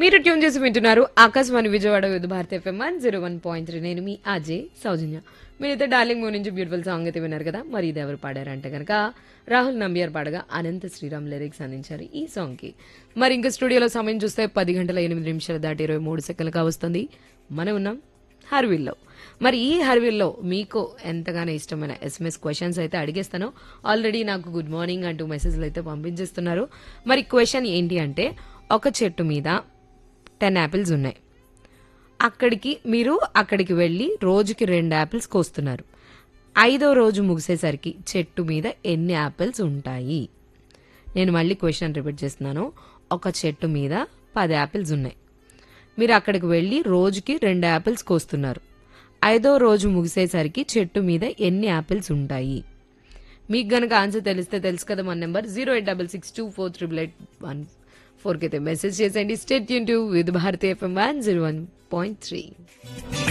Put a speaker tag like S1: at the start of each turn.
S1: మీరు ట్యూన్ చేసి వింటున్నారు Akashvani Vijayawada with Bharat FM one zero one point three నేను మీ అజయ్ సౌజన్య మీరైతే డార్లింగ్ మూవ్ నుంచి బ్యూటిఫుల్ సాంగ్ అయితే విన్నారు కదా మరి ఇది ఎవరు పాడారంటే కనుక రాహుల్ నంబియార్ పాడగా అనంత శ్రీరామ్ లిరిక్స్ అందించారు ఈ సాంగ్ కి మరి ఇంకా స్టూడియోలో సమయం చూస్తే పది గంటల ఎనిమిది నిమిషాలు దాటి ఇరవై మూడు సెకండ్లుగా వస్తుంది మనం ఉన్నాం హర్విల్లో మరి ఈ హర్విల్లో మీకు ఎంతగానో ఇష్టమైన ఎస్ఎంఎస్ క్వశ్చన్స్ అయితే అడిగేస్తాను ఆల్రెడీ నాకు గుడ్ మార్నింగ్ అంటూ మెసేజ్లు అయితే పంపించేస్తున్నారు మరి క్వశ్చన్ ఏంటి అంటే ఒక చెట్టు మీద టెన్ యాపిల్స్ ఉన్నాయి అక్కడికి మీరు అక్కడికి వెళ్ళి రోజుకి రెండు యాపిల్స్ కోస్తున్నారు ఐదో రోజు ముగిసేసరికి చెట్టు మీద ఎన్ని యాపిల్స్ ఉంటాయి నేను మళ్ళీ క్వశ్చన్ రిపీట్ చేస్తున్నాను ఒక చెట్టు మీద పది యాపిల్స్ ఉన్నాయి మీరు అక్కడికి వెళ్ళి రోజుకి రెండు యాపిల్స్ కోస్తున్నారు ఐదో రోజు ముగిసేసరికి చెట్టు మీద ఎన్ని యాపిల్స్ ఉంటాయి మీకు గనక ఆన్సర్ తెలిస్తే తెలుసు కదా మన number zero eight double six two four triple eight one ఫోర్కి అయితే మెసేజ్ చేసేయండి స్టేట్ యూన్ to with Bharatiya FM one zero one point three